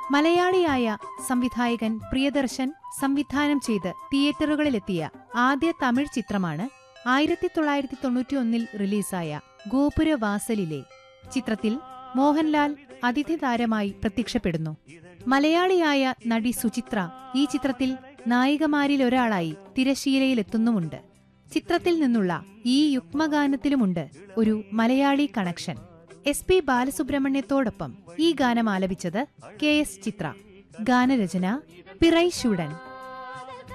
മലയാളിയായ സംവിധായകൻ പ്രിയദർശൻ സംവിധാനം ചെയ്ത് തിയേറ്ററുകളിലെത്തിയ ആദ്യ തമിഴ് ചിത്രമാണ് ആയിരത്തി തൊള്ളായിരത്തി തൊണ്ണൂറ്റിയൊന്നിൽ റിലീസായ ഗോപുരവാസലിലെ ചിത്രത്തിൽ മോഹൻലാൽ അതിഥി താരമായി പ്രത്യക്ഷപ്പെടുന്നു മലയാളിയായ നടി സുചിത്ര ഈ ചിത്രത്തിൽ നായികമാരിലൊരാളായി തിരശീലയിലെത്തുന്നുമുണ്ട് ചിത്രത്തിൽ നിന്നുള്ള ഈ യുഗ്മഗാനത്തിലുമുണ്ട് ഒരു മലയാളി കണക്ഷൻ എസ് പി ബാലസുബ്രഹ്മണ്യത്തോടൊപ്പം ഈ ഗാനം ആലപിച്ചത് കെ എസ് ചിത്ര ഗാനരചന പിറൈ ശൂടൻ